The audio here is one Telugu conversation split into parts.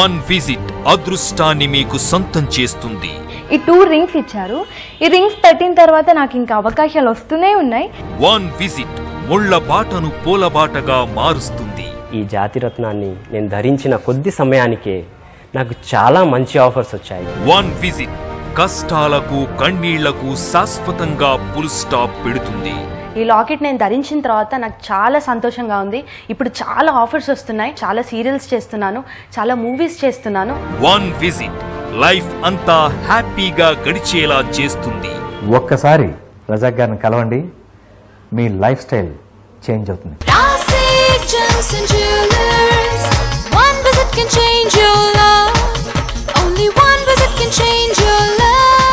వన్ విజిట్ అదృష్టాన్ని మీకు సొంతం చేస్తుంది ఈ టూ రింగ్స్ ఇచ్చారు ఈ రింగ్స్ పెట్టిన తర్వాత నాకు ఇంకా అవకాశాలు వస్తూనే ఉన్నాయి వన్ విజిట్ ముళ్ళ బాటను పూలబాటగా మారుస్తుంది ఈ జాతిరత్నాన్ని నేను ధరించిన కొద్ది సమయానికే నాకు చాలా మంచి ఆఫర్స్ వచ్చాయి వన్ విజిట్ కష్టాలకు కన్నీళ్లకు శాశ్వతంగా పుల్ స్టాప్ పెడుతుంది ఈ లాకెట్ నేను ధరించిన తర్వాత నాకు చాలా సంతోషంగా ఉంది ఇప్పుడు చాలా ఆఫర్స్ వస్తున్నాయి చాలా సీరియల్స్ చేస్తున్నాను చాలా మూవీస్ చేస్తున్నాను వన్ విజిట్ లైఫ్ అంతా హ్యాపీగా గడిచేలా చేస్తుంది ఒక్కసారి రజాక్ గారిని కలవండి మీ లైఫ్ స్టైల్ చేంజ్ అవుతుంది Classic Johnson Jewelers. One visit can change your love. Only one visit can change your love.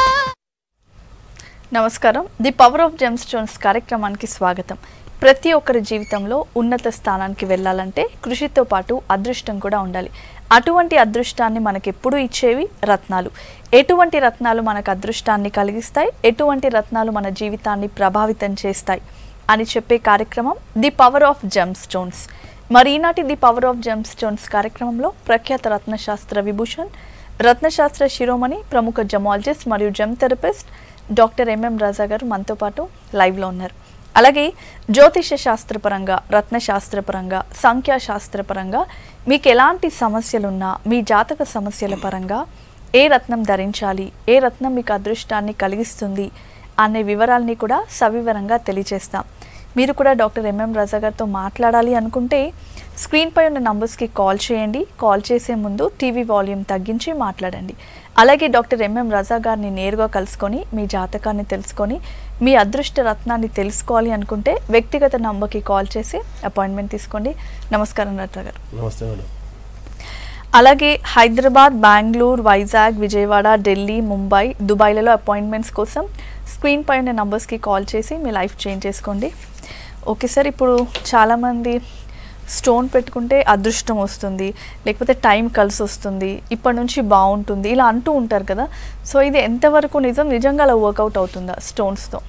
నమస్కారం the power of gem gemstones కార్యక్రమానికి స్వాగతం ప్రతి ఒక్కరి జీవితంలో ఉన్నత స్థానానికి వెళ్ళాలంటే కృషితో పాటు అదృష్టం కూడా ఉండాలి అటువంటి అదృష్టాన్ని మనకెప్పుడు ఇచ్చేవి రత్నాలు ఎటువంటి రత్నాలు మనకు అదృష్టాన్ని కలిగిస్తాయి ఎటువంటి రత్నాలు మన జీవితాన్ని ప్రభావితం చేస్తాయి అని చెప్పే కార్యక్రమం the power of gem stones మరి ఈనాటి the power of gem stones కార్యక్రమంలో ప్రఖ్యాత రత్నశాస్త్ర విభూషణ్ రత్నశాస్త్ర శిరోమణి ప్రముఖ జమాలజిస్ట్ మరియు gem therapist doctor MM Raja garu మనతో పాటు లైవ్లో ఉన్నారు అలాగే జ్యోతిష శాస్త్రపరంగా రత్నశాస్త్రపరంగా సంఖ్యాశాస్త్రపరంగా మీకు ఎలాంటి సమస్యలున్నా మీ జాతక సమస్యల పరంగా ఏ రత్నం ధరించాలి ఏ రత్నం మీకు అదృష్టాన్ని కలిగిస్తుంది అనే వివరాల్ని కూడా సవివరంగా తెలియజేస్తాం మీరు కూడా డాక్టర్ ఎంఎం రాజా గారితో మాట్లాడాలి అనుకుంటే స్క్రీన్పై ఉన్న నంబర్స్కి కాల్ చేయండి కాల్ చేసే ముందు టీవీ వాల్యూమ్ తగ్గించి మాట్లాడండి అలాగే డాక్టర్ ఎంఎం రజా గారిని నేరుగా కలుసుకొని మీ జాతకాన్ని తెలుసుకొని మీ అదృష్ట రత్నాన్ని తెలుసుకోవాలి అనుకుంటే వ్యక్తిగత నంబర్కి కాల్ చేసి అపాయింట్మెంట్ తీసుకోండి నమస్కారం రత్న గారు నమస్తే మేడం అలాగే హైదరాబాద్ బెంగళూరు వైజాగ్ విజయవాడ ఢిల్లీ ముంబై దుబాయ్లలో అపాయింట్మెంట్స్ కోసం స్క్రీన్ పై ఉన్న నంబర్స్కి కాల్ చేసి మీ లైఫ్ చేంజ్ చేసుకోండి ఓకే సార్ ఇప్పుడు చాలామంది స్టోన్ పెట్టుకుంటే అదృష్టం వస్తుంది లేకపోతే టైం కలిసి వస్తుంది ఇప్పటి నుంచి బాగుంటుంది ఇలా అంటూ ఉంటారు కదా సో ఇది ఎంతవరకు నిజం నిజంగా అలా వర్కౌట్ అవుతుందా స్టోన్స్తో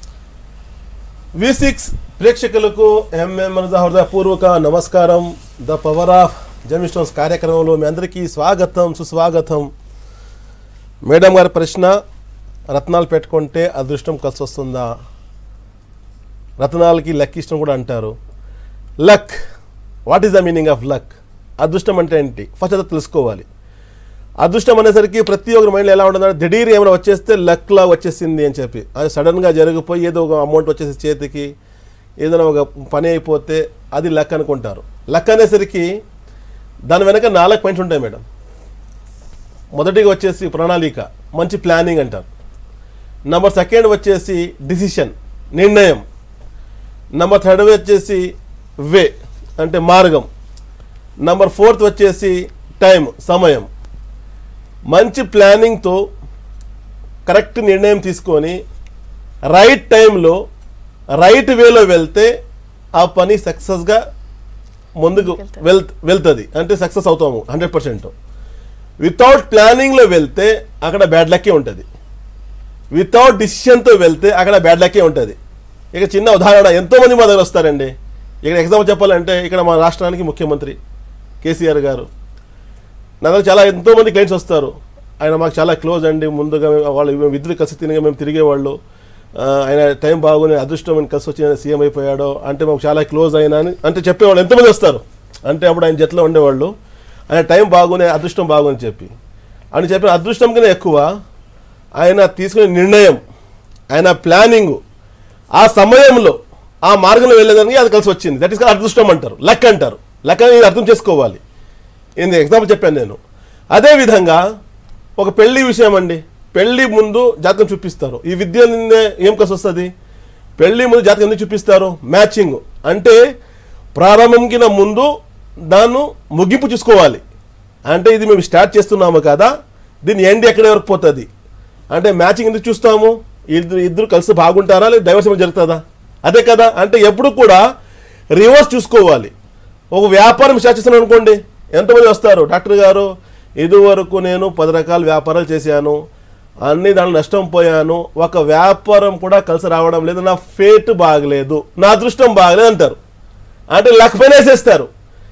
వి సిక్స్ ప్రేక్షకులకు ఎంఎం హృదయపూర్వక నమస్కారం ద పవర్ ఆఫ్ జర్మిస్టోన్స్ కార్యక్రమంలో మీ అందరికీ స్వాగతం సుస్వాగతం మేడం గారి ప్రశ్న రత్నాలు పెట్టుకుంటే అదృష్టం కలిసి వస్తుందా రత్నాలకి లక్ ఇష్టం కూడా అంటారు luck what is the meaning of luck అదృష్టం అంటే ఏంటి ఫస్ట్ అది తెలుసుకోవాలి అదృష్టం అనేసరికి ప్రతి ఒక్కరి మైండ్లో ఎలా ఉంటుందంటే దిఢీర్ ఏమైనా వచ్చేస్తే లక్లా వచ్చేసింది అని చెప్పి అది సడన్గా జరిగిపోయి ఏదో ఒక అమౌంట్ వచ్చేసి చేతికి ఏదైనా ఒక పని అయిపోతే అది లక్ అనుకుంటారు లక్ అనేసరికి దాని వెనక నాలుగు పాయింట్స్ ఉంటాయి మేడం మొదటిగా వచ్చేసి ప్రణాళిక మంచి ప్లానింగ్ అంటారు నెంబర్ సెకండ్ వచ్చేసి డిసిషన్ నిర్ణయం నెంబర్ థర్డ్ వచ్చేసి వే అంటే మార్గం నంబర్ ఫోర్త్ వచ్చేసి టైం సమయం మంచి ప్లానింగ్తో కరెక్ట్ నిర్ణయం తీసుకొని రైట్ టైంలో రైట్ వేలో వెళ్తే ఆ పని సక్సెస్గా ముందుకు వెల్ వెళ్తుంది అంటే సక్సెస్ అవుతాము హండ్రెడ్ పర్సెంట్ వితౌట్ ప్లానింగ్లో వెళ్తే అక్కడ బ్యాడ్ లక్కే ఉంటుంది వితౌట్ డిసిషన్తో వెళ్తే అక్కడ బ్యాడ్ లక్కే ఉంటుంది ఇక చిన్న ఉదాహరణ ఎంతోమంది మా దగ్గర వస్తారండి ఇక్కడ ఎగ్జాంపుల్ చెప్పాలంటే ఇక్కడ మా రాష్ట్రానికి ముఖ్యమంత్రి కేసీఆర్ గారు నా దగ్గర చాలా ఎంతోమంది క్లయింట్స్ వస్తారు ఆయన మాకు చాలా క్లోజ్ అండి ముందుగా మేము వాళ్ళు మేము ఇద్దరు కలిసి తిరిగి మేము తిరిగేవాళ్ళు ఆ, ఆయన టైం బాగుని అదృష్టం అని కలిసి వచ్చి ఆయన సీఎం అయిపోయాడు అంటే మాకు చాలా క్లోజ్ అయినా అని అంటే చెప్పేవాళ్ళు ఎంతమంది వస్తారు అంటే అప్పుడు ఆయన జట్లో ఉండేవాళ్ళు ఆయన టైం బాగునే అదృష్టం బాగుని చెప్పి అని చెప్పిన అదృష్టం కన్నా ఎక్కువ ఆయన తీసుకునే నిర్ణయం ఆయన ప్లానింగ్ ఆ సమయంలో ఆ మార్గంలో వెళ్ళేదానికి అది కలిసి వచ్చింది దట్ ఈస్ అదృష్టం అంటారు లక్ అంటారు లక్ అనేది అర్థం చేసుకోవాలి ఏంది ఎగ్జాంపుల్ చెప్పాను నేను అదే విధంగా ఒక పెళ్లి విషయం అండి పెళ్లి ముందు జాతకం చూపిస్తారు ఈ విద్య నిందే ఏం కలిసి వస్తుంది పెళ్లి ముందు జాతకం ఎందుకు చూపిస్తారు మ్యాచింగ్ అంటే ప్రారంభంకిన ముందు దాన్ని ముగింపు చూసుకోవాలి అంటే ఇది మేము స్టార్ట్ చేస్తున్నాము కదా దీని ఎండ్ ఎక్కడి వరకు పోతుంది అంటే మ్యాచింగ్ ఎందుకు చూస్తాము ఇద్దరు ఇద్దరు కలిసి బాగుంటారా లేదా డైవర్స్ ఏమైనా జరుగుతుందా అదే కదా అంటే ఎప్పుడు కూడా రివర్స్ చూసుకోవాలి ఒక వ్యాపారం స్టార్ట్ చేస్తున్నాను అనుకోండి ఎంతమంది వస్తారు డాక్టర్ గారు ఇదివరకు నేను పది రకాల వ్యాపారాలు చేశాను అన్ని దాంట్లో నష్టం పోయాను ఒక వ్యాపారం కూడా కలిసి రావడం లేదు నా ఫేట్ బాగలేదు నా అదృష్టం బాగలేదు అంటారు అంటే లక్ పైన వేసేస్తారు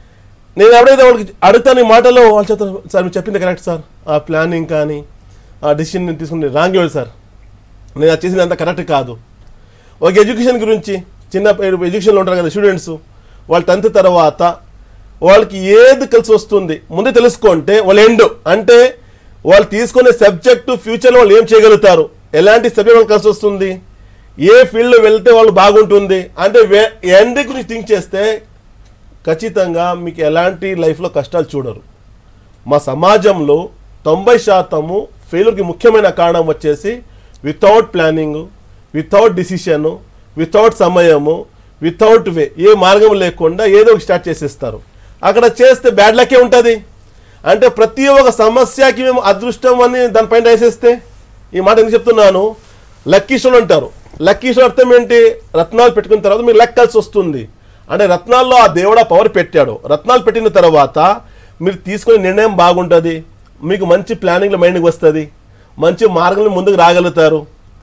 నేను ఎవడైతే వాళ్ళకి అడుగుతాను ఈ మాటలో వాళ్ళు చెప్తారు సార్ మీరు చెప్పింది కరెక్ట్ సార్ ఆ ప్లానింగ్ కానీ ఆ డిసిషన్ నేను తీసుకుని రాంగ్ ఇవ్వండి సార్ నేను అది చేసింది అంత కరెక్ట్ కాదు ఒక ఎడ్యుకేషన్ గురించి చిన్న ఎడ్యుకేషన్లో ఉంటారు కదా స్టూడెంట్స్ వాళ్ళు టెన్త్ తర్వాత వాళ్ళకి ఏది కలిసి వస్తుంది ముందే తెలుసుకుంటే వాళ్ళు ఎండ్ అంటే వాళ్ళు తీసుకునే సబ్జెక్టు ఫ్యూచర్లో వాళ్ళు ఏం చేయగలుగుతారు ఎలాంటి సబ్జెక్ట్ వాళ్ళకి కలిసి వస్తుంది ఏ ఫీల్డ్లో వెళ్తే వాళ్ళు బాగుంటుంది అంటే ఎండ్ గురించి థింక్ చేస్తే ఖచ్చితంగా మీకు ఎలాంటి లైఫ్లో కష్టాలు చూడరు మా సమాజంలో తొంభై శాతము ఫెయిల్యూర్కి ముఖ్యమైన కారణం వచ్చేసి without planning without decision without సమయము వితౌట్ వే ఏ మార్గం లేకుండా ఏదో ఒకటి స్టార్ట్ చేసేస్తారు అక్కడ చేస్తే బ్యాడ్ లక్కే ఉంటుంది అంటే ప్రతి ఒక్క సమస్యకి మేము అదృష్టం అని దానిపైన వేసేస్తే ఈ మాట ఎందుకు చెప్తున్నాను లక్కీశ్వరుడు అంటారు లక్కీశ్వరుడు అర్థం ఏంటి రత్నాలు పెట్టుకున్న తర్వాత మీరు లక్ కలిసి వస్తుంది అంటే రత్నాల్లో ఆ దేవుడు ఆ పవర్ పెట్టాడు రత్నాలు పెట్టిన తర్వాత మీరు తీసుకునే నిర్ణయం బాగుంటుంది మీకు మంచి ప్లానింగ్లో మైండ్కి వస్తుంది మంచి మార్గంలో ముందుకు రాగలుగుతారు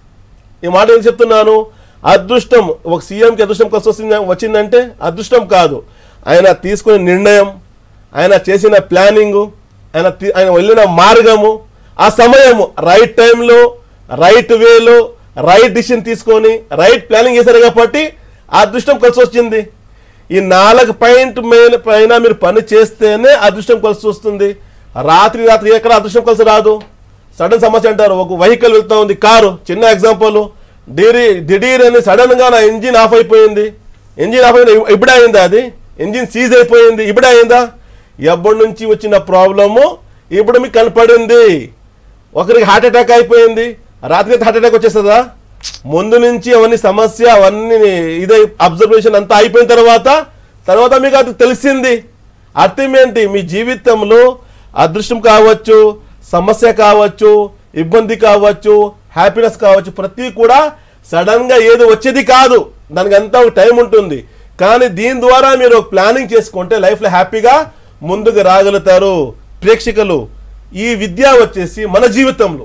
ఈ మాట ఏం చెప్తున్నాను అదృష్టం ఒక సీఎంకి అదృష్టం కలిసి వస్తుంది వచ్చిందంటే అదృష్టం కాదు ఆయన తీసుకునే నిర్ణయం ఆయన చేసిన ప్లానింగు ఆయన తీ- ఆయన వెళ్ళిన మార్గము ఆ సమయము రైట్ టైంలో రైట్ వేలో రైట్ డిసిషన్ తీసుకొని రైట్ ప్లానింగ్ చేశారు కాబట్టి ఆ అదృష్టం కలిసి వచ్చింది ఈ నాలుగు పాయింట్ మీద పైన మీరు పని చేస్తేనే అదృష్టం కలిసి వస్తుంది రాత్రి రాత్రి ఎక్కడ అదృష్టం కలిసి రాదు సడన్ సమస్య అంటారు ఒక వెహికల్ వెళ్తా ఉంది కారు చిన్న ఎగ్జాంపుల్ డిరి దిడీర్ అని సడన్ గా నా ఇంజిన్ ఆఫ్ అయిపోయింది ఇంజిన్ ఆఫ్ అయిపోయింది ఇప్పుడే అయిందా అది ఇంజిన్ సీజ్ అయిపోయింది ఇప్పుడే అయిందా ఎప్పటి నుంచి వచ్చిన ప్రాబ్లము ఇప్పుడు మీకు కనపడింది ఒకరికి హార్ట్ అటాక్ అయిపోయింది రాత్రి హార్ట్ అటాక్ వచ్చేస్తుందా ముందు నుంచి అవన్నీ సమస్య అవన్నీ ఇదే అబ్జర్వేషన్ అంతా అయిపోయిన తర్వాత తర్వాత మీకు అది తెలిసింది అర్థం ఏంటి మీ జీవితంలో అదృష్టం కావచ్చు సమస్య కావచ్చు ఇబ్బంది కావచ్చు హ్యాపీనెస్ కావచ్చు ప్రతి కూడా సడన్ గా ఏది వచ్చేది కాదు దానికి అంతా ఒక టైం ఉంటుంది కానీ దీని ద్వారా మీరు ప్లానింగ్ చేసుకుంటే లైఫ్లో హ్యాపీగా ముందుకు రాగలుగుతారు ప్రేక్షకులు ఈ విద్య వచ్చేసి మన జీవితంలో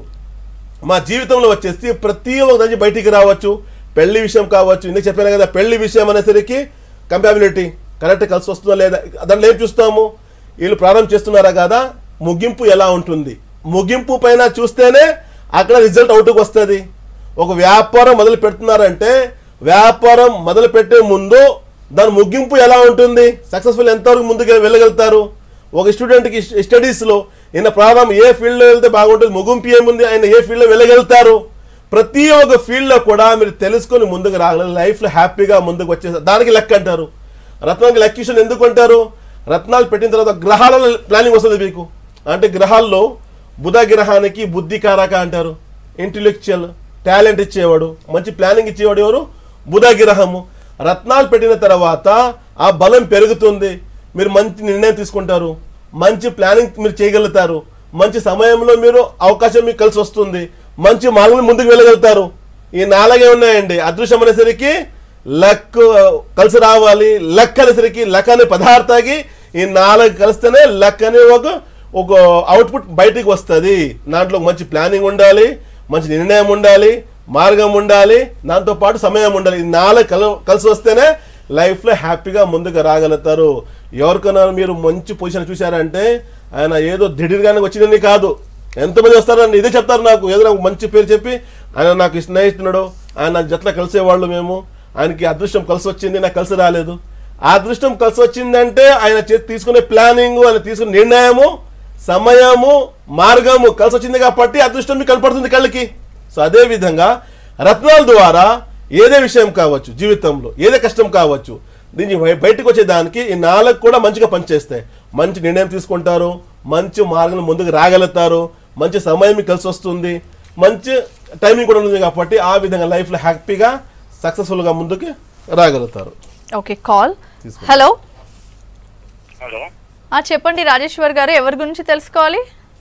మా జీవితంలో వచ్చేసి ప్రతి ఒక్క నుంచి బయటికి రావచ్చు పెళ్లి విషయం కావచ్చు ఇందుకు చెప్పాను కదా పెళ్లి విషయం అనేసరికి కంపాబిలిటీ కరెక్ట్ కలిసి వస్తుందా లేదా దాంట్లో ఏం చూస్తాము వీళ్ళు ప్రారంభం చేస్తున్నారా కదా ముగింపు ఎలా ఉంటుంది ముగింపు పైన చూస్తేనే అక్కడ రిజల్ట్ అవుట్కి వస్తుంది ఒక వ్యాపారం మొదలు పెడుతున్నారంటే వ్యాపారం మొదలు పెట్టే ముందు దాని ముగింపు ఎలా ఉంటుంది సక్సెస్ఫుల్ ఎంతవరకు ముందుకు వెళ్ళగలుగుతారు ఒక స్టూడెంట్కి స్టడీస్లో ఈయన ప్రారంభం ఏ ఫీల్డ్లో వెళ్తే బాగుంటుంది ముగింపు ఏముంది ఆయన ఏ ఫీల్డ్లో వెళ్ళగలుగుతారు ప్రతి ఒక్క ఫీల్డ్లో కూడా మీరు తెలుసుకొని ముందుకు రాగలరు లైఫ్లో హ్యాపీగా ముందుకు వచ్చేసారు దానికి లెక్క అంటారు రత్నానికి లెక్కిషన్ ఎందుకు అంటారు రత్నాలు పెట్టిన తర్వాత గ్రహాలలో ప్లానింగ్ వస్తుంది మీకు అంటే గ్రహాల్లో బుధ గ్రహానికి బుద్ధి కారక అంటారు ఇంటెలెక్చువల్ టాలెంట్ ఇచ్చేవాడు మంచి ప్లానింగ్ ఇచ్చేవాడు ఎవరు బుధ గ్రహము రత్నాలు పెట్టిన తర్వాత ఆ బలం పెరుగుతుంది మీరు మంచి నిర్ణయం తీసుకుంటారు మంచి ప్లానింగ్ మీరు చేయగలుగుతారు మంచి సమయంలో మీరు అవకాశం మీకు కలిసి వస్తుంది మంచి మార్గంలో ముందుకు వెళ్ళగలుగుతారు ఈ నాలుగే ఉన్నాయండి అదృశ్యం అనేసరికి లక్ కలిసి రావాలి లక్ అనేసరికి లక్ అనే పదార్థానికి ఈ నాలుగు కలిస్తేనే లక్ అనే ఒక ఒక అవుట్పుట్ బయటికి వస్తుంది దాంట్లో మంచి ప్లానింగ్ ఉండాలి మంచి నిర్ణయం ఉండాలి మార్గం ఉండాలి దాంతో పాటు సమయం ఉండాలి ఈ నాలుగు కల కలిసి వస్తేనే లైఫ్లో హ్యాపీగా ముందుకు రాగలుగుతారు ఎవరికైనా మీరు మంచి పొజిషన్ చూశారంటే ఆయన ఏదో దిఢీర్గానే వచ్చిందని కాదు ఎంతమంది వస్తారండి ఇదే చెప్తారు నాకు ఏదో నాకు మంచి పేరు చెప్పి ఆయన నాకు స్నేహితుడు ఆయన నా జట్ల కలిసేవాళ్ళు మేము ఆయనకి అదృష్టం కలిసి వచ్చింది నాకు కలిసి రాలేదు ఆ అదృష్టం కలిసి వచ్చిందంటే ఆయన చేతి తీసుకునే ప్లానింగ్ ఆయన తీసుకునే నిర్ణయము సమయము మార్గము కలిసి వచ్చింది కాబట్టి అదృష్టం మీకు కనపడుతుంది కళ్ళకి సో అదే విధంగా రత్నాల ద్వారా ఏదే విషయం కావచ్చు జీవితంలో ఏదే కష్టం కావచ్చు దీన్ని బయ- బయటకు వచ్చేదానికి ఈ నాలుగు కూడా మంచిగా పనిచేస్తాయి మంచి నిర్ణయం తీసుకుంటారు మంచి మార్గం ముందుకు రాగలుగుతారు మంచి సమయం మీకు కలిసి వస్తుంది మంచి టైమింగ్ కూడా ఉంది కాబట్టి ఆ విధంగా లైఫ్లో హ్యాపీగా సక్సెస్ఫుల్గా ముందుకు రాగలుగుతారు ఓకే కాల్ తీసుకోండి. హలో హలో ఆ, చెప్పండి రాజేశ్వర్ గారు ఎవరి గురించి తెలుసుకోవాలి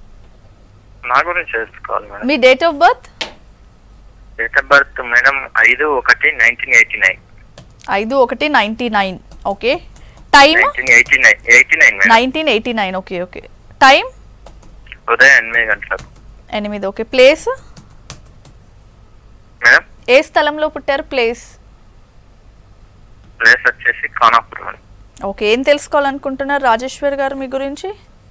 నా గురించి తెలుసుకోవాలి మేడం మీ date of birth date of birth madam ఐదు ఒకటి నైన్టీన్ ఎయిటీ నైన్ ఐదు ఒకటి ninety nine okay time nineteen eighty nine eighty nine madam nineteen eighty nine okay okay time ఉదయం ఎనిమిది గంటలకు ఎనిమిది ఓకే ప్లేస్ మేడం ఏ స్థలంలో పుట్టారు ప్లేస్ ప్లేస్ వచ్చేసి ఖానాపూర్ మేడం ఓకే ఏం తెలుసుకోవాలనుకుంటున్నారు రాజేశ్వర్ గారు మీ గురించి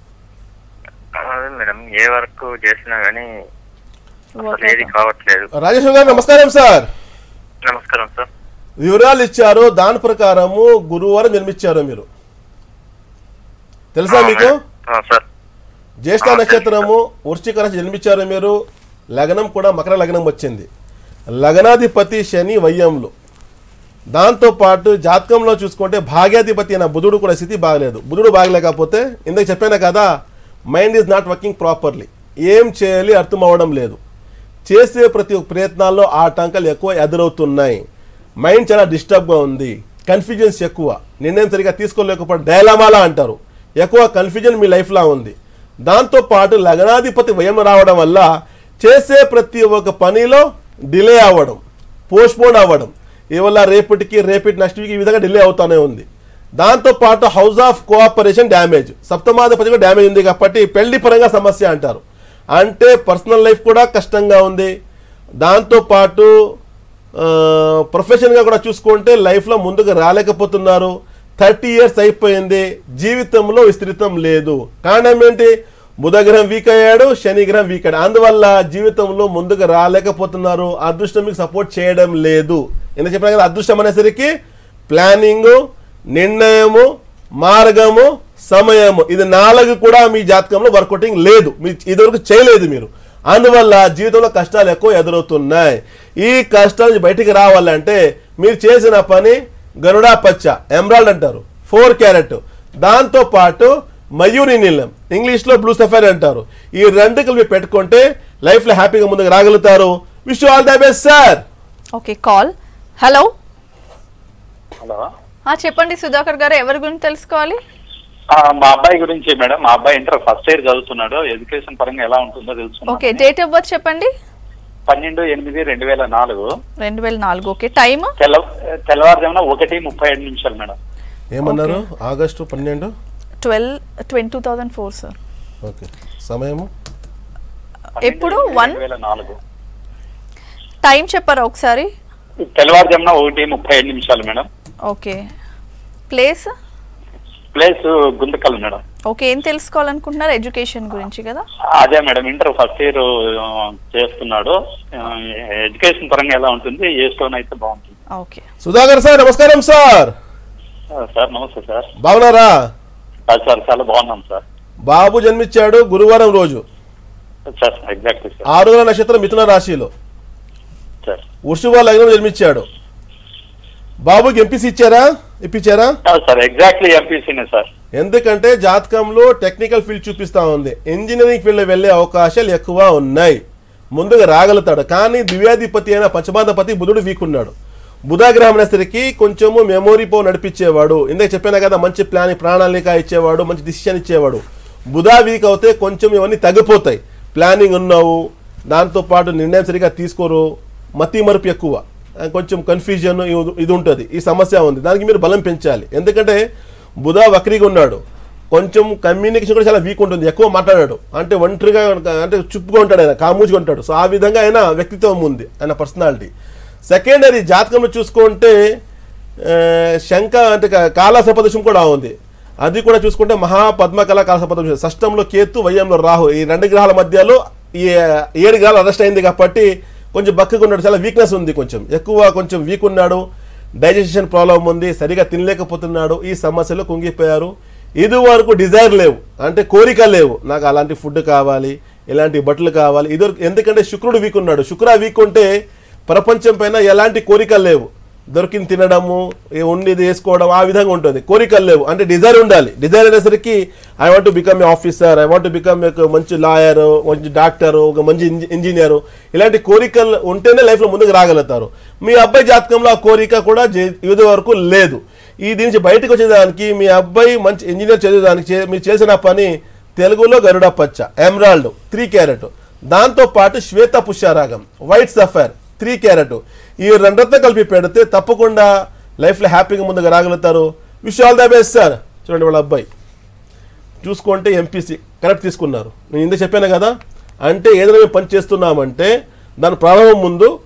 అదే మేడం ఏ వర్క్ చేసినా కానీ అసలు ఓకే ఏది కావట్లేదు రాజేశ్వర్ గారు నమస్కారం సార్ నమస్కారం సార్ వివరాలు ఇచ్చారు దాని ప్రకారము గురువారం జన్మించారు మీరు తెలుసా ఆ, మీకు మేడం. ఆ, సార్ జ్యేష్ఠ ఆ, నక్షత్రము వృశ్చిక రాశి జన్మించారు మీరు లగ్నం కూడా మకర లగ్నం వచ్చింది లగ్నాధిపతి శని వయ్యంలో దాంతోపాటు జాతకంలో చూసుకుంటే భాగ్యాధిపతి అయిన బుధుడు కూడా స్థితి బాగలేదు బుధుడు బాగలేకపోతే ఇందాక చెప్పాను కదా mind is not working properly ఏం చేయాలి అర్థం అవ్వడం లేదు చేసే ప్రతి ఒక్క ప్రయత్నాల్లో ఆటంకాలు ఎక్కువ ఎదురవుతున్నాయి మైండ్ చాలా డిస్టర్బ్గా ఉంది కన్ఫ్యూజన్స్ ఎక్కువ నిర్ణయం సరిగా తీసుకోలేకపోవడం డైలమాలా అంటారు ఎక్కువ కన్ఫ్యూజన్ మీ లైఫ్లో ఉంది దాంతోపాటు లగ్నాధిపతి వయం రావడం వల్ల చేసే ప్రతి ఒక్క పనిలో డిలే అవ్వడం పోస్ట్పోన్ అవ్వడం ఇవల్ల రేపటికి రేపటి నెక్స్ట్ వీక్ ఈ విధంగా డిలే అవుతానే ఉంది దాంతోపాటు హౌస్ ఆఫ్ కోఆపరేషన్ డ్యామేజ్ సప్తమాధిపతి కూడా డ్యామేజ్ ఉంది కాబట్టి పెళ్లి పరంగా సమస్య అంటారు అంటే పర్సనల్ లైఫ్ కూడా కష్టంగా ఉంది దాంతోపాటు ఆ, ప్రొఫెషన్గా కూడా చూసుకుంటే లైఫ్లో ముందుకు రాలేకపోతున్నారు థర్టీ ఇయర్స్ అయిపోయింది జీవితంలో విస్తృతం లేదు కారణం ఏంటి బుధగ్రహం వీక్ అయ్యాడు శనిగ్రహం వీక్ అయ్యాడు అందువల్ల జీవితంలో ముందుకు రాలేకపోతున్నారు అదృష్టం మీకు సపోర్ట్ చేయడం లేదు ఎందుకు చెప్పినా కదా అదృష్టం అనేసరికి ప్లానింగు నిర్ణయము మార్గము సమయము ఇది నాలుగు కూడా మీ జాతకంలో వర్కౌటింగ్ లేదు మీ ఇదివరకు చేయలేదు మీరు అందువల్ల జీవితంలో కష్టాలు ఎక్కువ ఎదురవుతున్నాయి ఈ కష్టాల నుంచి బయటికి రావాలంటే మీరు చేసిన పని గరుడా పచ్చ ఎమరాల్డ్ అంటారు ఫోర్ క్యారెట్ దాంతో పాటు మయూరి నీలం ఇంగ్లీష్లో బ్లూ సఫైర్ అంటారు ఈ రెండు కలిపి పెట్టుకుంటే లైఫ్లో హ్యాపీగా ముందుకు రాగలుగుతారు wish all the best sir okay call hello hello ఆ, చెప్పండి సుధాకర్ గారు ఎవరి గురించి తెలుసుకోవాలి ఆ, మా అబ్బాయి గురించి మేడం మా అబ్బాయి ఇంటర్ ఫస్ట్ ఇయర్ చదువుతున్నాడు ఎడ్యుకేషన్ పరంగా ఎలా ఉంటుందో ఓకే తెలుసుకున్నాను డేట్ ఆఫ్ బర్త్ చెప్పండి పన్నెండు ఎనిమిది రెండు వేల నాలుగు రెండు వేల నాలుగు ఓకే టైమ్ తెల్ల తెల్లవారుజామున ఒకటి ముప్పై ఐదు నిమిషాలు మేడం ఏమన్నారు ఆగస్టు పన్నెండు twelve twenty two thousand four sir okay సమయము ఎప్పుడు పన్నెండు వన్ రెండు వేల నాలుగు టైం చెప్పారా ఒకసారి తెల్లవారుజామున ఒకటి ముప్పై ఐదు నిమిషాలు madam okay place place Guntakal madam okay ఏం తెలుసుకోవాలనుకుంటున్నారు ఎడ్యుకేషన్ గురించి కదా అదే మేడం ఇంటర్ ఫస్ట్ ఇయర్ చేస్తున్నాడు ఆ, ఎడ్యుకేషన్ పరంగా ఎలా ఉంటుంది ఏ స్టోన్ అయితే బాగుంటుంది ఓకే సుధాకర్ సార్ నమస్కారం సార్ ఆ, సార్ నమస్తే సార్ బాగున్నారా ఆ, సార్ చాలా బాగున్నాం సార్ బాబు జన్మించాడు గురువారం రోజు సార్ ఎగ్జాక్ట్లీ సార్ ఆరుగల నక్షత్రం మిథున రాశిలో సార్ వృషభ లగ్నం జన్మించాడు బాబుకి ఎంపీసీ ఇచ్చారా ఇప్పించారా ఆ, సార్ ఎగ్జాక్ట్లీ ఎంపీసీనే సార్ ఎందుకంటే జాతకంలో టెక్నికల్ ఫీల్డ్ చూపిస్తా ఉంది ఇంజనీరింగ్ ఫీల్డ్ వెళ్ళే అవకాశాలు ఎక్కువ ఉన్నాయి ముందుగా రాగలుగుతాడు కానీ దివ్యాధిపతి అయిన పంచమాధిపతి బుధుడు వీక్ ఉన్నాడు బుధాగ్రహం అనేసరికి కొంచెము మెమొరీ పో నడిపించేవాడు ఇందాక చెప్పాను కదా మంచి ప్లాన్ ప్రణాళిక ఇచ్చేవాడు మంచి డిసిషన్ ఇచ్చేవాడు బుధా వీక్ అవుతే కొంచెం ఇవన్నీ తగ్గిపోతాయి ప్లానింగ్ ఉన్నావు దాంతోపాటు నిర్ణయం సరిగా తీసుకోరు మతి మరుపు ఎక్కువ ఆ, కొంచెం కన్ఫ్యూజన్ ఇది ఉంటుంది ఈ సమస్య ఉంది దానికి మీరు బలం పెంచాలి ఎందుకంటే బుధ వక్రీగా ఉన్నాడు కొంచెం కమ్యూనికేషన్ కూడా చాలా వీక్ ఉంటుంది ఎక్కువ మాట్లాడాడు అంటే ఒంటరిగా అంటే చుప్పుగా ఉంటాడు ఆయన కామూజుగా ఉంటాడు సో ఆ విధంగా ఆయన వ్యక్తిత్వం ఉంది ఆయన పర్సనాలిటీ సెకండరీ జాతకంలో చూసుకుంటే ఆ, శంఖ అంటే కా- కాలసపదశం కూడా ఉంది అది కూడా చూసుకుంటే మహాపద్మకళ కాలసపదశం షష్టంలో కేతు వయ్యంలో రాహు ఈ రెండు గ్రహాల మధ్యలో ఈ ఏడు గ్రహాలు అరెస్ట్ అయింది కాబట్టి కొంచెం బక్కగా ఉన్నాడు చాలా వీక్నెస్ ఉంది కొంచెం ఎక్కువ కొంచెం వీక్ ఉన్నాడు డైజెషన్ ప్రాబ్లం ఉంది సరిగా తినలేకపోతున్నాడు ఈ సమస్యలు కుంగిపోయారు ఇది వరకు డిజైర్ లేవు అంటే కోరికలు లేవు నాకు అలాంటి ఫుడ్ కావాలి ఇలాంటి బట్టలు కావాలి ఇది ఎందుకంటే శుక్రుడు వీక్ ఉన్నాడు శుక్ర వీక్ ఉంటే ప్రపంచం పైన ఎలాంటి కోరికలు లేవు దొరికింది తినడము ఏ ఉండేది వేసుకోవడం ఆ విధంగా ఉంటుంది కోరికలు లేవు అంటే డిజైర్ ఉండాలి డిజైర్ అనేసరికి I want become a officer I want become ఒక మంచి లాయర్ మంచి డాక్టర్ ఒక మంచి ఇంజనీర్ ఇలాంటి కోరికలు ఉంటేనే లైఫ్లో ముందుకు రాగలుగుతారు మీ అబ్బాయి జాతకంలో ఆ కోరిక కూడా జే- ఇది వరకు లేదు ఈ దీని నుంచి బయటకు వచ్చేదానికి మీ అబ్బాయి మంచి ఇంజనీర్ చదివేదానికి చే- మీరు చేసిన పని తెలుగులో గరుడ పచ్చ ఎమరాల్డ్ త్రీ క్యారెట్ దాంతో పాటు శ్వేత పుష్యరాగం వైట్ సఫైర్ త్రీ క్యారెట్ ఈ రెండంతా కలిపి పెడితే తప్పకుండా లైఫ్లో హ్యాపీగా ముందుకు రాగలుగుతారు wish all the best sir చూడండి వాళ్ళ అబ్బాయి చూసుకుంటే ఎంపీసీ కరెక్ట్ తీసుకున్నారు నేను ఇందుకు చెప్పాను కదా అంటే ఏదైనా మేము పని చేస్తున్నామంటే దాని ప్రారంభం ముందు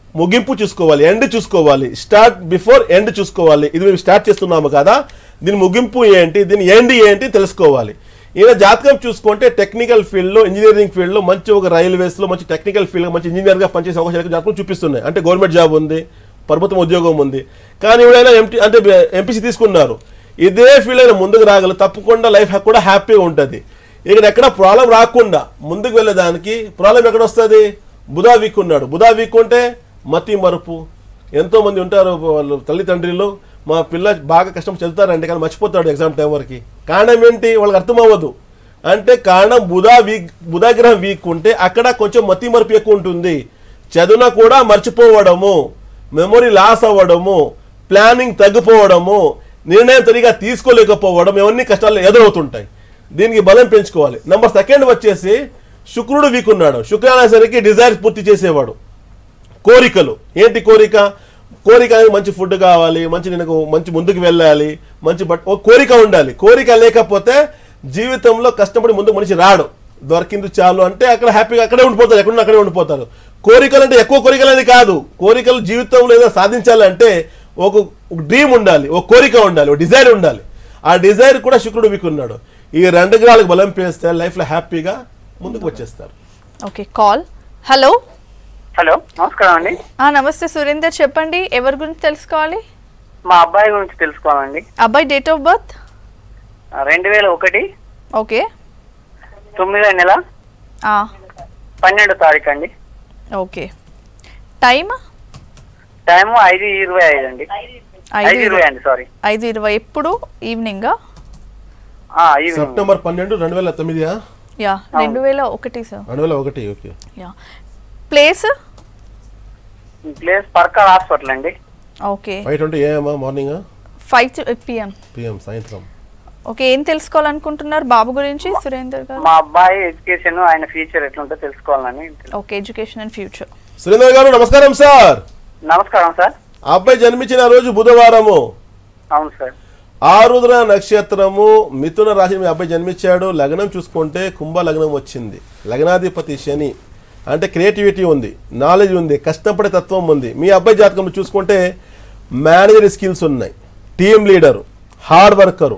ముగింపు చూసుకోవాలి ఎండ్ చూసుకోవాలి స్టార్ట్ బిఫోర్ ఎండ్ చూసుకోవాలి ఇది మేము స్టార్ట్ చేస్తున్నాము కదా దీని ముగింపు ఏంటి దీని ఎండ్ ఏంటి తెలుసుకోవాలి ఈయన జాతకం చూసుకుంటే టెక్నికల్ ఫీల్డ్లో ఇంజనీరింగ్ ఫీల్డ్లో మంచి ఒక రైల్వేస్లో మంచి టెక్నికల్ ఫీల్డ్ మంచి ఇంజనీర్గా పనిచేసే అవకాశాలు జాతకం చూపిస్తున్నాయి అంటే గవర్నమెంట్ జాబ్ ఉంది ప్రభుత్వం ఉద్యోగం ఉంది కానీ ఎవరైనా ఎంపీ అంటే ఎంపీసీ తీసుకున్నారు ఇదే ఫీల్డ్ అయినా ముందుకు రాగలరు తప్పకుండా లైఫ్ కూడా హ్యాపీగా ఉంటుంది ఇక్కడ ఎక్కడ ప్రాబ్లం రాకుండా ముందుకు వెళ్ళేదానికి ప్రాబ్లం ఎక్కడ వస్తుంది బుధా వీక్ ఉన్నాడు బుధా వీక్ ఉంటే మతి మరుపు ఎంతో మంది ఉంటారు వాళ్ళు తల్లిదండ్రులు మా పిల్ల బాగా కష్టం చదువుతారండి కానీ మర్చిపోతాడు ఎగ్జామ్ టైం వరకు కారణం ఏంటి వాళ్ళకి అర్థం అవ్వదు అంటే కారణం బుధా వీక్ బుధాగ్రహం వీక్ ఉంటే అక్కడ కొంచెం మతి మరుపు ఎక్కువ ఉంటుంది చదువున కూడా మర్చిపోవడము మెమొరీ లాస్ అవ్వడము ప్లానింగ్ తగ్గిపోవడము నిర్ణయం సరిగా తీసుకోలేకపోవడం ఇవన్నీ కష్టాలు ఎదురవుతుంటాయి దీనికి బలం పెంచుకోవాలి నెంబర్ సెకండ్ వచ్చేసి శుక్రుడు వీక్ ఉన్నాడు శుక్రుడు అనేసరికి డిజైర్స్ పూర్తి చేసేవాడు కోరికలు ఏంటి కోరిక కోరిక అనేది మంచి ఫుడ్ కావాలి మంచి నేను మంచి ముందుకు వెళ్ళాలి మంచి బట్ ఓ కోరిక ఉండాలి కోరిక లేకపోతే జీవితంలో కష్టపడి ముందుకు మనిషి రాడు దొరికింది చాలు అంటే అక్కడ హ్యాపీగా అక్కడే ఉండిపోతారు ఎక్కడున్నా అక్కడే ఉండిపోతారు కోరికలు అంటే ఎక్కువ కోరికలు అనేది కాదు కోరికలు జీవితంలో ఏదో సాధించాలంటే ఒక డ్రీమ్ ఉండాలి ఒక కోరిక ఉండాలి ఒక డిజైర్ ఉండాలి ఆ డిజైర్ కూడా శుక్రుడు వీక్ ఉన్నాడు ఈ రెండు గ్రహాలకు బలం పేస్తే లైఫ్లో హ్యాపీగా ముందుకు వచ్చేస్తారు ఓకే కాల్ హలో హలో నమస్కారం అండి ఆ, నమస్తే సురేందర్ చెప్పండి ఎవరి గురించి తెలుసుకోవాలి మా అబ్బాయి గురించి తెలుసుకోవాలండి అబ్బాయి డేట్ ఆఫ్ బర్త్ రెండు వేల ఒకటి ఓకే తొమ్మిదో నెల ఆ, పన్నెండో తారీఖు అండి ఓకే టైమ్ టైము ఐదు ఇరవై ఐదు అండి ఐదు ఐదు ఇరవై అండి సారీ ఐదు ఇరవై ఎప్పుడు ఈవినింగా సెప్టెంబర్ పన్నెండు రెండు వేల తొమ్మిదియా యా రెండు వేల ఒకటి సార్ రెండు వేల ఒకటి okay ya place place Parkal hospital అండి ఓకే ఫైవ్ ట్వంటీ ఏఎమ్మా మార్నింగ్ ఫైవ్ పిఎం పిఎం సాయంత్రం ఓకే ఏం తెలుసుకోవాలనుకుంటున్నారు బాబు గురించి సురేందర్ గారు మా అబ్బాయి ఎడ్యుకేషన్ ఆయన ఫ్యూచర్ ఎట్లుంటో తెలుసుకోవాలని okay education and future Surender గారు నమస్కారం సార్ నమస్కారం సార్ ఆ అబ్బాయి జన్మించిన రోజు బుధవారము అవును సార్ ఆరుద్ర నక్షత్రము మిథున రాశి మీ అబ్బాయి జన్మించాడు లగ్నం చూసుకుంటే కుంభ లగ్నం వచ్చింది లగ్నాధిపతి శని అంటే క్రియేటివిటీ ఉంది నాలెడ్జ్ ఉంది కష్టపడే తత్వం ఉంది మీ అబ్బాయి జాతకంలో చూసుకుంటే మేనేజర్ స్కిల్స్ ఉన్నాయి team leader hard worker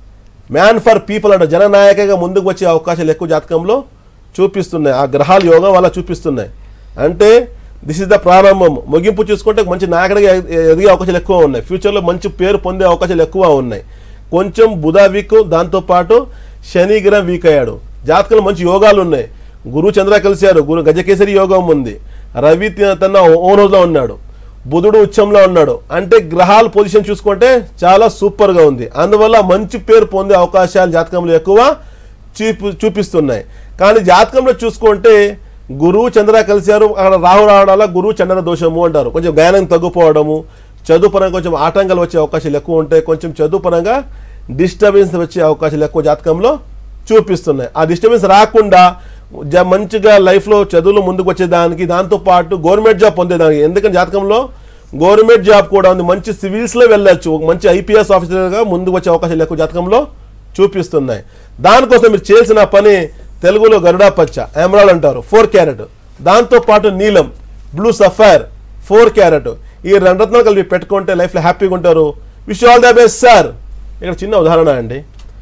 man for people అంటే జననాయకగా ముందుకు వచ్చే అవకాశాలు ఎక్కువ జాతకంలో చూపిస్తున్నాయి ఆ గ్రహాల యోగం వల్ల చూపిస్తున్నాయి అంటే దిస్ ఇస్ ద ప్రారంభం ముగింపు చూసుకుంటే మంచి నాయకుడిగా ఎ- ఎదిగే అవకాశాలు ఎక్కువ ఉన్నాయి ఫ్యూచర్లో మంచి పేరు పొందే అవకాశాలు ఎక్కువ ఉన్నాయి కొంచెం బుధ వీక్ దాంతోపాటు శని గ్రహం వీక్ అయ్యాడు జాతకంలో మంచి యోగాలు ఉన్నాయి గురు చంద్ర కలిశారు గురు గజకేసరి యోగం ఉంది రవి త- తన ఓన్ రోజులో ఉన్నాడు బుధుడు ఉచ్చంలో ఉన్నాడు అంటే గ్రహాల పొజిషన్ చూసుకుంటే చాలా సూపర్గా ఉంది అందువల్ల మంచి పేరు పొందే అవకాశాలు జాతకంలో ఎక్కువ చూపి చూపిస్తున్నాయి కానీ జాతకంలో చూసుకుంటే గురువు చంద్ర కలిశారు అక్కడ రాహు రావడం వల్ల గురువు చంద్ర దోషము అంటారు కొంచెం జ్ఞానం తగ్గిపోవడము చదువు పరంగా కొంచెం ఆటంకాలు వచ్చే అవకాశాలు ఎక్కువ ఉంటాయి కొంచెం చదువు పరంగా డిస్టర్బెన్స్ వచ్చే అవకాశాలు ఎక్కువ జాతకంలో చూపిస్తున్నాయి ఆ డిస్టర్బెన్స్ రాకుండా జ- మంచిగా లైఫ్లో చదువులు ముందుకు వచ్చేదానికి దాంతోపాటు గవర్నమెంట్ జాబ్ పొందేదానికి ఎందుకంటే జాతకంలో గవర్నమెంట్ జాబ్ కూడా ఉంది మంచి సివిల్స్లో వెళ్ళొచ్చు ఒక మంచి ఐపీఎస్ ఆఫీసర్గా ముందుకు వచ్చే అవకాశాలు ఎక్కువ జాతకంలో చూపిస్తున్నాయి దానికోసం మీరు చేయాల్సిన పని తెలుగులో గరుడా పచ్చ ఎమరాల్ అంటారు ఫోర్ క్యారెట్ దాంతోపాటు నీలం బ్లూ సఫైర్ ఫోర్ క్యారెట్ ఈ రెండు రత్నాలు కలిపి పెట్టుకుంటే లైఫ్లో హ్యాపీగా ఉంటారు wish all the best sir ఇక్కడ చిన్న ఉదాహరణ అండి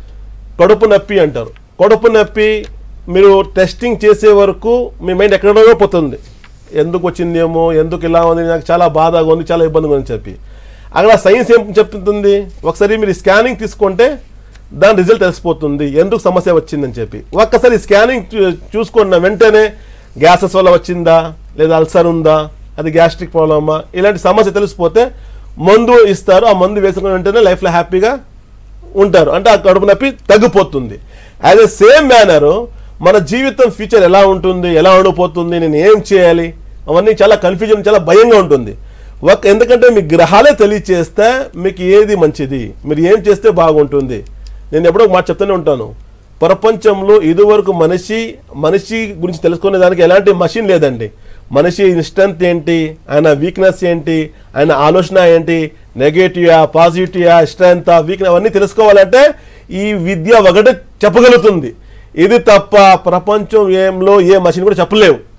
కడుపు నొప్పి అంటారు కడుపు నొప్పి మీరు టెస్టింగ్ చేసే వరకు మీ మైండ్ ఎక్కడో పోతుంది ఎందుకు వచ్చిందేమో ఎందుకు ఇలా ఉంది నాకు చాలా బాధగా ఉంది చాలా ఇబ్బందిగా ఉంది అని చెప్పి అక్కడ సైన్స్ ఏం చెప్తుంది ఒకసారి మీరు స్కానింగ్ తీసుకుంటే దాని రిజల్ట్ తెలిసిపోతుంది ఎందుకు సమస్య వచ్చిందని చెప్పి ఒక్కసారి స్కానింగ్ చూ- చూసుకున్న వెంటనే గ్యాసెస్ వల్ల వచ్చిందా లేదా అల్సర్ ఉందా అది గ్యాస్ట్రిక్ ప్రాబ్లమా ఇలాంటి సమస్య తెలిసిపోతే మందు ఇస్తారు ఆ మందు వేసుకున్న వెంటనే లైఫ్లో హ్యాపీగా ఉంటారు అంటే ఆ కడుపు నొప్పి తగ్గిపోతుంది యాజ్ ఎ సేమ్ మేనర్ మన జీవితం ఫ్యూచర్ ఎలా ఉంటుంది ఎలా ఉండిపోతుంది నేను ఏం చేయాలి అవన్నీ చాలా కన్ఫ్యూజన్ చాలా భయంగా ఉంటుంది ఒక ఎందుకంటే మీ గ్రహాలే తెలియచేస్తే మీకు ఏది మంచిది మీరు ఏం చేస్తే బాగుంటుంది నేను ఎప్పుడో ఒక మాట చెప్తూనే ఉంటాను ప్రపంచంలో ఇదివరకు మనిషి మనిషి గురించి తెలుసుకునే దానికి ఎలాంటి మషిన్ లేదండి మనిషి స్ట్రెంత్ ఏంటి ఆయన వీక్నెస్ ఏంటి ఆయన ఆలోచన ఏంటి నెగటివా పాజిటివా స్ట్రెంత్ వీక్నెస్ అవన్నీ తెలుసుకోవాలంటే ఈ విద్య ఒకటే చెప్పగలుగుతుంది ఇది తప్ప ప్రపంచం ఏంలో ఏ మషిన్ కూడా చెప్పలేవు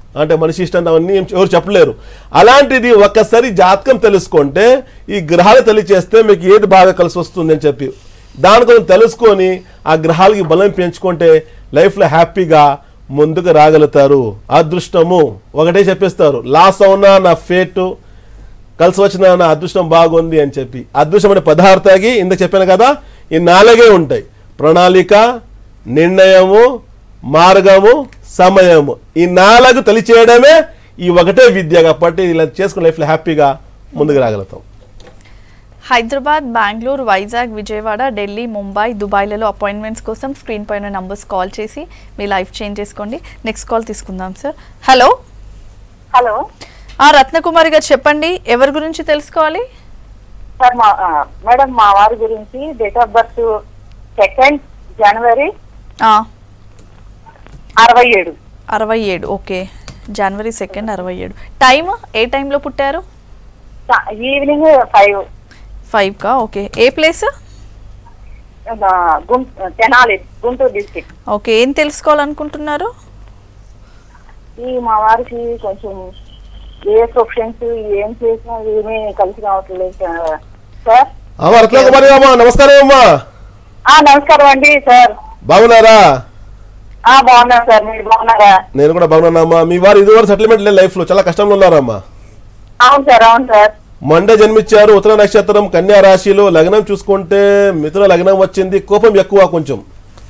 అంటే మనిషి ఇష్టం అవన్నీ ఏం ఎవరు చెప్పలేరు అలాంటిది ఒక్కసారి జాతకం తెలుసుకుంటే ఈ గ్రహాలు తెలియచేస్తే మీకు ఏది బాగా కలిసి వస్తుంది అని చెప్పి దాని కోసం తెలుసుకొని ఆ గ్రహాలకి బలం పెంచుకుంటే లైఫ్లో హ్యాపీగా ముందుకు రాగలుగుతారు అదృష్టము ఒకటే చెప్పేస్తారు లాస్ అవునా నా ఫేటు కలిసి వచ్చిన నా అదృష్టం బాగుంది అని చెప్పి అదృష్టం అనే పదార్థానికి ఇందాక చెప్పాను కదా ఈ నాలుగే ఉంటాయి ప్రణాళిక నిర్ణయము మార్గము సమయము ఈ నాలుగు తెలియచేయడమే ఈ ఒకటే విద్య కాబట్టి ఇలా చేసుకుని లైఫ్లో హ్యాపీగా ముందుకు రాగలుగుతాం హైదరాబాద్ బెంగళూరు వైజాగ్ విజయవాడ ఢిల్లీ ముంబై దుబాయ్లలో అపాయింట్మెంట్స్ కోసం స్క్రీన్ పైన నంబర్స్ కాల్ చేసి మీ లైఫ్ చేంజ్ చేసుకోండి నెక్స్ట్ కాల్ తీసుకుందాం సార్ హలో హలో ఆ రత్నకుమారి గారు చెప్పండి ఎవరి గురించి తెలుసుకోవాలి సార్ మా ఆ, మేడం మా వారి గురించి డేట్ ఆఫ్ బర్త్ సెకండ్ జనవరి ఆ, అరవై ఏడు అరవై ఏడు ఓకే జనవరి సెకండ్ అరవై ఏడు టైం ఏ టైంలో పుట్టారు ఈవినింగ్ ఫైవ్ ఫైవ్కా ఓకే ఏ place Tenali Guntur district okay ఏం తెలుసుకోవాలనుకుంటున్నారు ఈ మా వారికి కొంచెం ఏ ప్రొఫెషన్స్ ఏం చేసినా ఏమీ కలిసి రావట్లేదు సార్. సార్ అమ్మా రత్నకుమారి అమ్మా నమస్కారం అమ్మా ఆ నమస్కారం అండి సార్ బాగున్నారా ఆ బాగున్నాను సార్ మీరు బాగున్నారా నేను కూడా బాగున్నానమ్మా మీ వారు ఇదివరకు సెటిల్మెంట్ లేదు లైఫ్లో చాలా కష్టంలో ఉన్నారమ్మా అవును సార్ అవును సార్ మండే జన్మించారు ఉత్తర నక్షత్రం కన్యా రాశిలో లగ్నం చూసుకుంటే మిథున లగ్నం వచ్చింది కోపం ఎక్కువ కొంచెం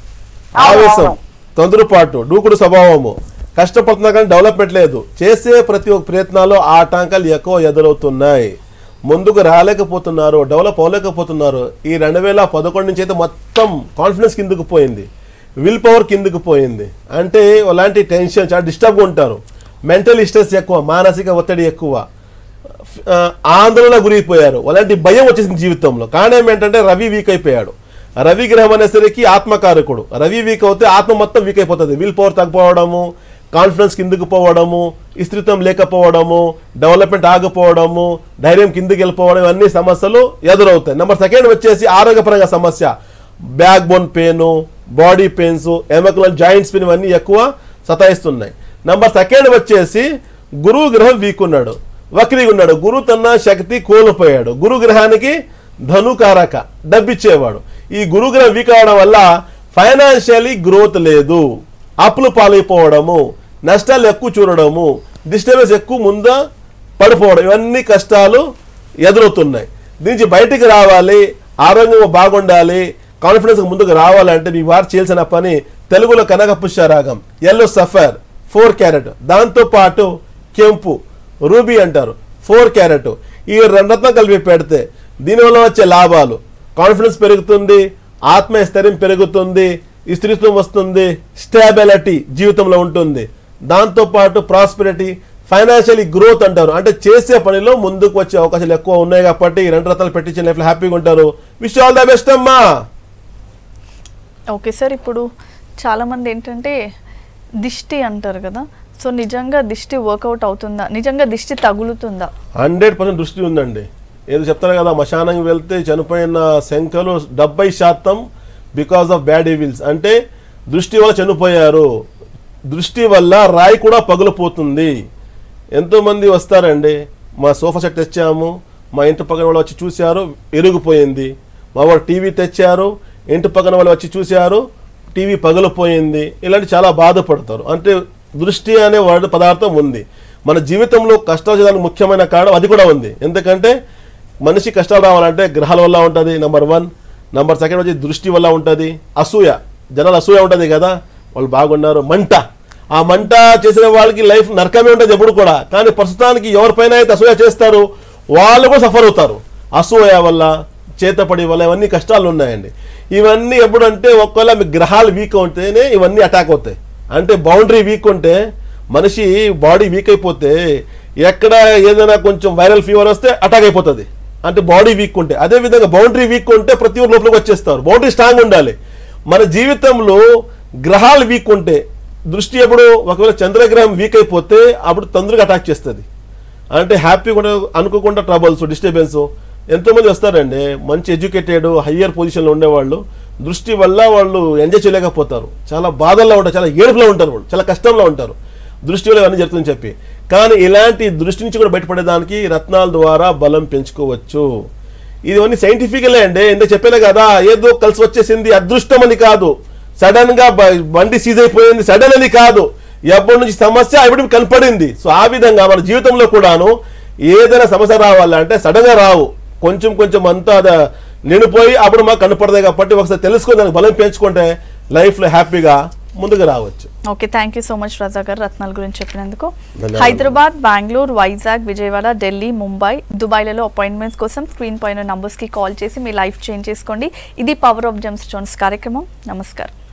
ఆవేశం తొందరపాటు దూకుడు స్వభావము కష్టపడుతున్నా కానీ డెవలప్మెంట్ లేదు చేసే ప్రతి ఒక్క ప్రయత్నాల్లో ఆటంకాలు ఎక్కువ ఎదురవుతున్నాయి ముందుకు రాలేకపోతున్నారు డెవలప్ అవ్వలేకపోతున్నారు ఈ రెండు వేల పదకొండు నుంచి అయితే మొత్తం కాన్ఫిడెన్స్ కిందకు పోయింది విల్ పవర్ కిందకు పోయింది అంటే అలాంటి టెన్షన్ చాలా డిస్టర్బ్గా ఉంటారు మెంటల్ స్ట్రెస్ ఎక్కువ మానసిక ఒత్తిడి ఎక్కువ ఆ, ఆందోళన గురైపోయారు అలాంటి భయం వచ్చేసింది జీవితంలో కారణం ఏంటంటే రవి వీక్ అయిపోయాడు రవి గ్రహం అనేసరికి ఆత్మకారకుడు రవి వీక్ అవుతే ఆత్మ మొత్తం వీక్ అయిపోతుంది విల్ పవర్ తగ్గిపోవడము కాన్ఫిడెన్స్ కిందకు పోవడము విస్తృతం లేకపోవడము డెవలప్మెంట్ ఆగిపోవడము ధైర్యం కిందకి వెళ్ళిపోవడం ఇవన్నీ సమస్యలు ఎదురవుతాయి నెంబర్ సెకండ్ వచ్చేసి ఆరోగ్యపరంగా సమస్య back bone pain body pains ఎమకులర్ జాయింట్స్ పెయిన్ ఇవన్నీ ఎక్కువ సతాయిస్తున్నాయి నంబర్ సెకండ్ వచ్చేసి గురువు గ్రహం వీక్ ఉన్నాడు వక్రీగా ఉన్నాడు గురు తన శక్తి కోల్పోయాడు గురు గ్రహానికి ధనుకారక డబ్బిచ్చేవాడు ఈ గురు గ్రహం వీక్ అవడం వల్ల ఫైనాన్షియలీ గ్రోత్ లేదు అప్పులు పాలైపోవడము నష్టాలు ఎక్కువ చూడడము డిస్టర్బెన్స్ ఎక్కువ ముంద పడిపోవడం ఇవన్నీ కష్టాలు ఎదురవుతున్నాయి దీని నుంచి బయటికి రావాలి ఆరోగ్యం బాగుండాలి కాన్ఫిడెన్స్ ముందుకు రావాలంటే మీ వారు చేయాల్సిన పని తెలుగులో కనక పుష్యరాగం ఎల్లో సఫర్ ఫోర్ క్యారెట్ దాంతో పాటు కెంపు రూబీ అంటారు ఫోర్ క్యారెట్ ఈ రెండు రత్నం కలిపి పెడితే దీనివల్ల వచ్చే లాభాలు కాన్ఫిడెన్స్ పెరుగుతుంది ఆత్మస్థైర్యం పెరుగుతుంది స్త్రీత్వం వస్తుంది స్టేబిలిటీ జీవితంలో ఉంటుంది దాంతో పాటు ప్రాస్పెరిటీ ఫైనాన్షియలీ గ్రోత్ అంటారు అంటే చేసే పనిలో ముందుకు వచ్చే అవకాశాలు ఎక్కువ ఉన్నాయి కాబట్టి ఈ రెండు రత్నాలు పెట్టించిన లైఫ్లో హ్యాపీగా ఉంటారు విష్ ఆల్ ద బెస్ట్ అమ్మా ఓకే సార్ ఇప్పుడు చాలామంది ఏంటంటే దిష్టి అంటారు కదా సో నిజంగా దిష్టి వర్కౌట్ అవుతుందా నిజంగా దిష్టి తగులుతుందా హండ్రెడ్ పర్సెంట్ దృష్టి ఉందండి ఏదో చెప్తారు కదా మశానం వెళ్తే చనిపోయిన సంఖ్యలు డెబ్బై శాతం బికాస్ ఆఫ్ బ్యాడ్ ఈవిల్స్ అంటే దృష్టి వల్ల చనిపోయారు దృష్టి వల్ల రాయి కూడా పగులిపోతుంది ఎంతోమంది వస్తారండి మా సోఫా సెట్ తెచ్చాము మా ఇంటి పక్కన వాళ్ళు వచ్చి చూశారు ఎరిగిపోయింది మా వాళ్ళు టీవీ తెచ్చారు ఇంటి పక్కన వాళ్ళు వచ్చి చూశారు టీవీ పగిలిపోయింది ఇలాంటి చాలా బాధపడతారు అంటే దృష్టి అనే వర్డ్ పదార్థం ఉంది మన జీవితంలో కష్టాలు చేయడానికి ముఖ్యమైన కారణం అది కూడా ఉంది ఎందుకంటే మనిషి కష్టాలు రావాలంటే గ్రహాల వల్ల ఉంటుంది నెంబర్ వన్ నెంబర్ సెకండ్ వచ్చి దృష్టి వల్ల ఉంటుంది అసూయ జనాలు అసూయ ఉంటుంది కదా వాళ్ళు బాగున్నారు మంట ఆ మంట చేసిన వాళ్ళకి లైఫ్ నరకమే ఉంటుంది ఎప్పుడు కూడా కానీ ప్రస్తుతానికి ఎవరిపైన అయితే అసూయ చేస్తారు వాళ్ళు కూడా సఫర్ అవుతారు అసూయ వల్ల చేతపడి వల్ల ఇవన్నీ కష్టాలు ఉన్నాయండి ఇవన్నీ ఎప్పుడంటే ఒకవేళ మీ గ్రహాలు వీక్ ఉంటేనే ఇవన్నీ అటాక్ అవుతాయి అంటే బౌండరీ వీక్ ఉంటే మనిషి బాడీ వీక్ అయిపోతే ఎక్కడ ఏదైనా కొంచెం వైరల్ ఫీవర్ వస్తే అటాక్ అయిపోతుంది అంటే బాడీ వీక్ ఉంటే అదే విధంగా బౌండరీ వీక్ ఉంటే ప్రతి ఒక్కరు లోపలికి వచ్చేస్తారు బౌండరీ స్ట్రాంగ్ ఉండాలి మన జీవితంలో గ్రహాలు వీక్ ఉంటే దృష్టి ఎప్పుడు ఒకవేళ చంద్రగ్రహం వీక్ అయిపోతే అప్పుడు తొందరగా అటాక్ చేస్తుంది అంటే హ్యాపీగా ఉండే అనుకోకుండా ట్రబుల్స్ డిస్టర్బెన్స్ ఎంతోమంది వస్తారండి మంచి ఎడ్యుకేటెడ్ హయ్యర్ పొజిషన్లో ఉండేవాళ్ళు దృష్టి వల్ల వాళ్ళు ఎంజాయ్ చేయలేకపోతారు చాలా బాధల్లో ఉంటారు చాలా ఏడుపులో ఉంటారు వాళ్ళు చాలా కష్టంలో ఉంటారు దృష్టి వల్ల ఇవన్నీ జరుగుతుందని చెప్పి కానీ ఇలాంటి దృష్టి నుంచి కూడా బయటపడేదానికి రత్నాల ద్వారా బలం పెంచుకోవచ్చు ఇవన్నీ సైంటిఫికలే అండి ఇంత చెప్పాను కదా ఏదో కలిసి వచ్చేసింది అదృష్టం అని కాదు సడన్ గా బ- బండి సీజ్ అయిపోయింది సడన్ అని కాదు ఎప్పటి నుంచి సమస్య ఎప్పుడు కనపడింది సో ఆ విధంగా మన జీవితంలో కూడాను ఏదైనా సమస్య రావాలంటే సడన్ గా రావు కొంచెం కొంచెం అంతా అది నిండిపోయి అప్పుడు మాకు కనపడదు కాబట్టి ఒకసారి తెలుసుకొని దానికి బలం పెంచుకుంటే లైఫ్లో హ్యాపీగా ముందుకు రావచ్చు okay thank you so much Raja గారు రత్నాల గురించి చెప్పినందుకు ధన్యవాదాలు. హైదరాబాద్ బెంగళూరు వైజాగ్ విజయవాడ ఢిల్లీ ముంబై దుబాయ్లలో అపాయింట్మెంట్స్ కోసం స్క్రీన్ పైన నంబర్స్కి కాల్ చేసి మీ లైఫ్ చేంజ్ చేసుకోండి ఇది పవర్ ఆఫ్ జెమ్స్ స్టోన్స్ కార్యక్రమం నమస్కారం